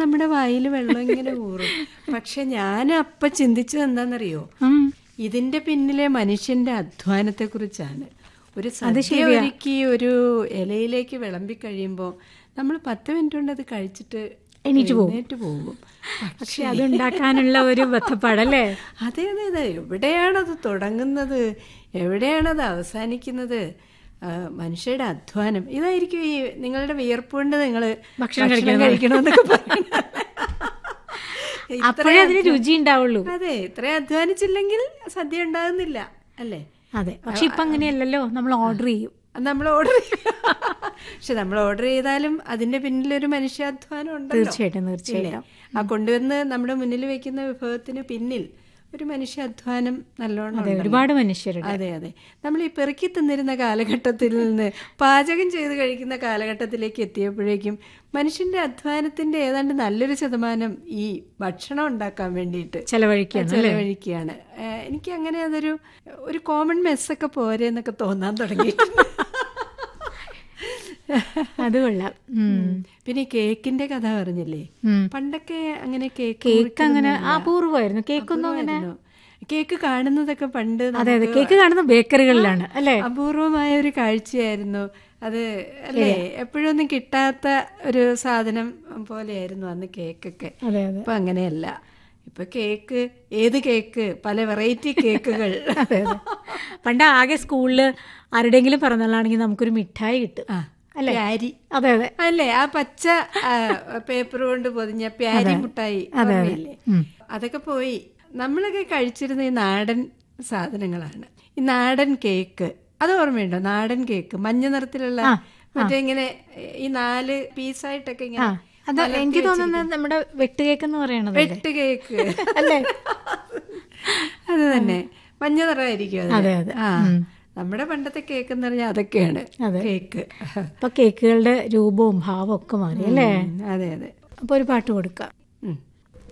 നമ്മുടെ വായിൽ വെള്ളം ഇങ്ങനെ ഊറും പക്ഷെ ഞാൻ അപ്പൊ ചിന്തിച്ചത് എന്താണെന്നറിയോ ഉം. ഇതിന്റെ പിന്നിലെ മനുഷ്യന്റെ അധ്വാനത്തെ കുറിച്ചാണ് ഒരു സദ്യ ഒരുക്കി ഒരു ഇലയിലേക്ക് വിളമ്പി കഴിയുമ്പോൾ നമ്മൾ പത്ത് മിനിറ്റ് കൊണ്ട് അത് കഴിച്ചിട്ട് എണീറ്റ് പോകും. എഴുന്നേറ്റ് പോകും പക്ഷെ അതുണ്ടാക്കാനുള്ള ഒരു ബന്ധപ്പാടല്ലേ അതെ അതെ അതെ എവിടെയാണത് തുടങ്ങുന്നത് എവിടെയാണത് അവസാനിക്കുന്നത് ആ, മനുഷ്യരുടെ അധ്വാനം ഇതായിരിക്കും ഈ നിങ്ങളുടെ വിയർപ്പ് കൊണ്ട് നിങ്ങൾ ഭക്ഷണം കഴിക്കണമെന്നൊക്കെ പറയുന്നത്. അപ്പോഴേ അതിന് രുചി ഉണ്ടാവുള്ളൂ അതെ ഇത്രയും അധ്വാനിച്ചില്ലെങ്കിൽ സദ്യ ഉണ്ടാകുന്നില്ല അല്ലേ അതെ പക്ഷെ ഇപ്പൊ അങ്ങനെയല്ലല്ലോ നമ്മൾ ഓർഡർ ചെയ്യും നമ്മൾ ഓർഡർ പക്ഷെ നമ്മൾ ഓർഡർ ചെയ്താലും അതിന്റെ പിന്നിലൊരു മനുഷ്യാധ്വാനം ഉണ്ടല്ലോ തീർച്ചയായിട്ടും തീർച്ചയായിട്ടും ഇല്ലേ? ആ കൊണ്ടുവന്ന് നമ്മുടെ മുന്നിൽ വെക്കുന്ന വിഭവത്തിന് പിന്നിൽ ഒരു മനുഷ്യാധ്വാനം നല്ലോണം അതെ ഉണ്ടല്ലോ. ഒരുപാട് മനുഷ്യരുടെ അതെ അതെ നമ്മൾ ഈ പെറുക്കി തിന്നിരുന്ന കാലഘട്ടത്തിൽ നിന്ന് പാചകം ചെയ്ത് കഴിക്കുന്ന കാലഘട്ടത്തിലേക്ക് എത്തിയപ്പോഴേക്കും മനുഷ്യന്റെ അധ്വാനത്തിന്റെ ഏതാണ്ട് നല്ലൊരു ശതമാനം ഈ ഭക്ഷണം ഉണ്ടാക്കാൻ വേണ്ടിയിട്ട് ചെലവഴിക്കാണ് ചെലവഴിക്കുകയാണ് ഏഹ് എനിക്ക് അങ്ങനെ അതൊരു ഒരു കോമൺ മെസ്സൊക്കെ പോരെ എന്നൊക്കെ തോന്നാൻ തുടങ്ങി അത് കൊള്ളാം ഉം. പിന്നെ ഈ കേക്കിന്റെ കഥ പറഞ്ഞില്ലേ ഉം. പണ്ടൊക്കെ അങ്ങനെ കേക്ക് കേക്ക് അങ്ങനെ അപൂർവമായിരുന്നു കേക്കൊന്നും അങ്ങനെ മുറിക്കുന്നതായിരുന്നു. കേക്ക് കാണുന്നതൊക്കെ പണ്ട് അതെ അതെ നമുക്ക് കേക്ക് കാണുന്ന ബേക്കറികളിലാണ് അല്ലേ അപൂർവമായ ഒരു കാഴ്ചയായിരുന്നു അത് അല്ലേ എപ്പോഴൊന്നും കിട്ടാത്ത ഒരു സാധനം പോലെയായിരുന്നു അന്ന് കേക്കൊക്കെ അതെ അതെ ഇപ്പൊ അങ്ങനെയല്ല ഇപ്പൊ കേക്ക് ഏത് കേക്ക് പല വെറൈറ്റി കേക്കുകൾ അതെ അതെ പണ്ട് ആകെ സ്കൂളില് ആരുടെയെങ്കിലും പിറന്നാളാണെങ്കിൽ നമുക്കൊരു മിഠായി കിട്ടും ആ, അല്ലേ പ്യാരി അതെ അതെ അല്ലേ ആ പച്ച പേപ്പർ കൊണ്ട് പൊതിഞ്ഞ പ്യാരി മുട്ടായി ഓർമ്മയില്ലേ അതൊക്കെ പോയി നമ്മളൊക്കെ കഴിച്ചിരുന്ന ഈ നാടൻ സാധനങ്ങളാണ് ഈ നാടൻ കേക്ക് അത് ഓർമ്മയുണ്ടോ നാടൻ കേക്ക് മഞ്ഞ നിറത്തിലുള്ള മറ്റേ ഇങ്ങനെ ഈ നാല് പീസായിട്ടൊക്കെ ആ ഇങ്ങനെ അത് എനിക്ക് തോന്നുന്നത് നമ്മുടെ വെട്ടുകേക്ക് എന്ന് പറയണത് വെട്ട് കേക്ക് അല്ലേ അത് തന്നെ മഞ്ഞ നിറമായിരിക്കും അതിന്. അതെ, അതെ. ആ നമ്മുടെ പണ്ടത്തെ കേക്ക് എന്ന് പറഞ്ഞാൽ അതൊക്കെയാണ് അതെ. കേക്ക് ഇപ്പൊ കേക്കുകളുടെ രൂപവും ഭാവവും ഒക്കെ മാറി അല്ലേ ഉം, അതെ അതെ അപ്പൊ ഒരു പാട്ട് കൊടുക്കാം